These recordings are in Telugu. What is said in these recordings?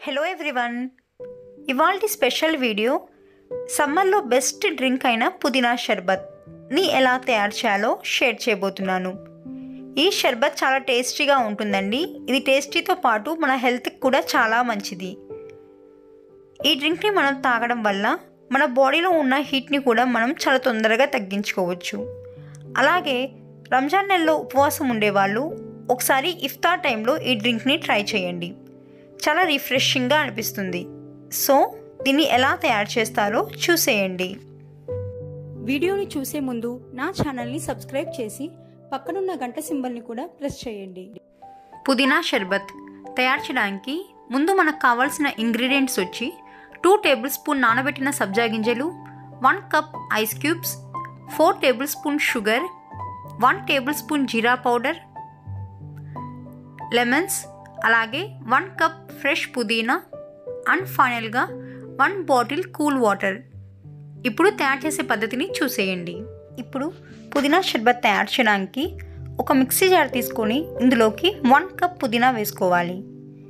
హలో ఎవ్రీవన్ ఇవాళ స్పెషల్ వీడియో సమ్మర్లో బెస్ట్ డ్రింక్ అయిన పుదీనా షర్బత్ని ఎలా తయారు చేయాలో షేర్ చేయబోతున్నాను ఈ షర్బత్ చాలా టేస్టీగా ఉంటుందండి ఇది టేస్టీతో పాటు మన హెల్త్కి కూడా చాలా మంచిది ఈ డ్రింక్ని మనం తాగడం వల్ల మన బాడీలో ఉన్న హీట్ని కూడా మనం చాలా తొందరగా తగ్గించుకోవచ్చు అలాగే రంజాన్ నెలలో ఉపవాసం ఉండేవాళ్ళు ఒకసారి ఇఫ్తార్ టైంలో ఈ డ్రింక్ని ట్రై చేయండి చాలా రిఫ్రెషింగ్గా అనిపిస్తుంది సో దీన్ని ఎలా తయారు చేస్తారో చూసేయండి వీడియోని చూసే ముందు నా ఛానల్ని సబ్స్క్రైబ్ చేసి పక్కనున్న గంట సింబల్ని కూడా ప్రెస్ చేయండి పుదీనా షర్బత్ తయారు చేయడానికి ముందు మనకు కావాల్సిన ఇంగ్రీడియంట్స్ వచ్చి టూ టేబుల్ స్పూన్ నానబెట్టిన సబ్జా గింజలు one cup ice cubes four table spoon sugar one table spoon జీరా పౌడర్ లెమన్స్ అలాగే వన్ కప్ ఫ్రెష్ పుదీనా అండ్ ఫైనల్గా వన్ బాటిల్ కూల్ వాటర్ ఇప్పుడు తయారు చేసే పద్ధతిని చూసేయండి ఇప్పుడు పుదీనా షర్బత్ తయారు చేయడానికి ఒక మిక్సీ జార్ తీసుకొని ఇందులోకి వన్ కప్ పుదీనా వేసుకోవాలి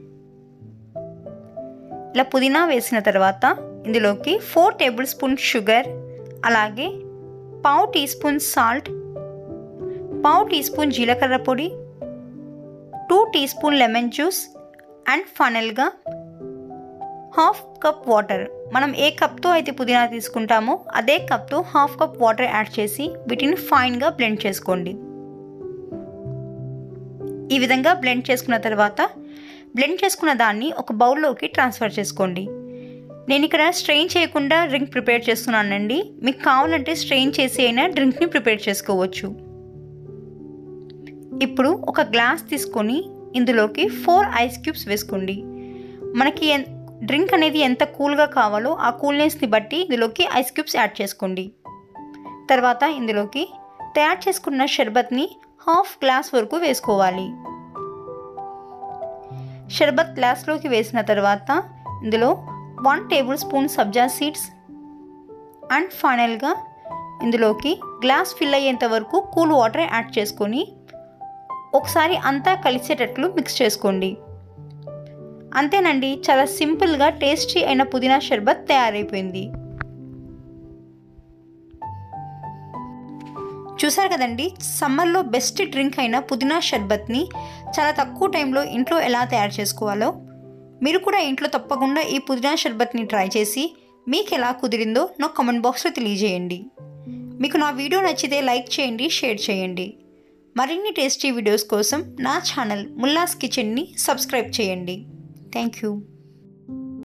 ఇలా పుదీనా వేసిన తర్వాత ఇందులోకి ఫోర్ టేబుల్ స్పూన్ షుగర్ అలాగే పావు టీ స్పూన్ సాల్ట్ పావు టీ స్పూన్ జీలకర్ర పొడి two tea spoon lemon juice and ఫైనల్గా హాఫ్ కప్ వాటర్ మనం ఏ కప్తో అయితే పుదీనా తీసుకుంటామో అదే కప్తో హాఫ్ కప్ వాటర్ యాడ్ చేసి వీటిని ఫైన్గా బ్లెండ్ చేసుకోండి ఈ విధంగా బ్లెండ్ చేసుకున్న తర్వాత బ్లెండ్ చేసుకున్న దాన్ని ఒక బౌల్లోకి ట్రాన్స్ఫర్ చేసుకోండి నేను ఇక్కడ స్ట్రెయిన్ చేయకుండా డ్రింక్ ప్రిపేర్ చేస్తున్నానండి మీకు కావాలంటే స్ట్రెయిన్ చేసి అయినా డ్రింక్ని ప్రిపేర్ చేసుకోవచ్చు ఇప్పుడు ఒక గ్లాస్ తీసుకొని ఇందులోకి ఫోర్ ఐస్ క్యూబ్స్ వేసుకోండి మనకి ఎన్- డ్రింక్ అనేది ఎంత కూల్గా కావాలో ఆ కూల్నెస్ని బట్టి ఇందులోకి ఐస్ క్యూబ్స్ యాడ్ చేసుకోండి తర్వాత ఇందులోకి తయారు చేసుకున్న షర్బత్ని హాఫ్ గ్లాస్ వరకు వేసుకోవాలి షర్బత్ గ్లాస్లోకి వేసిన తర్వాత ఇందులో వన్ టేబుల్ స్పూన్ సబ్జా సీడ్స్ అండ్ ఫైనల్గా ఇందులోకి గ్లాస్ ఫిల్ అయ్యేంత వరకు కూల్ వాటర్ యాడ్ చేసుకొని ఒకసారి అంతా కలిసేటట్లు మిక్స్ చేసుకోండి అంతేనండి చాలా సింపుల్గా టేస్టీ అయిన పుదీనా షర్బత్ తయారైపోయింది చూసారు కదండి సమ్మర్లో బెస్ట్ డ్రింక్ అయిన పుదీనా షర్బత్ని చాలా తక్కువ టైంలో ఇంట్లో ఎలా తయారు చేసుకోవాలో మీరు కూడా ఇంట్లో తప్పకుండా ఈ పుదీనా షర్బత్ని ట్రై చేసి మీకు ఎలా కుదిరిందో నా కామెంట్ బాక్స్లో తెలియజేయండి మీకు నా వీడియో నచ్చితే లైక్ చేయండి షేర్ చేయండి మరిన్ని టేస్టీ వీడియోస్ కోసం నా ఛానల్ ముల్లాస్ కిచెన్ని సబ్స్క్రైబ్ చేయండి థ్యాంక్ యూ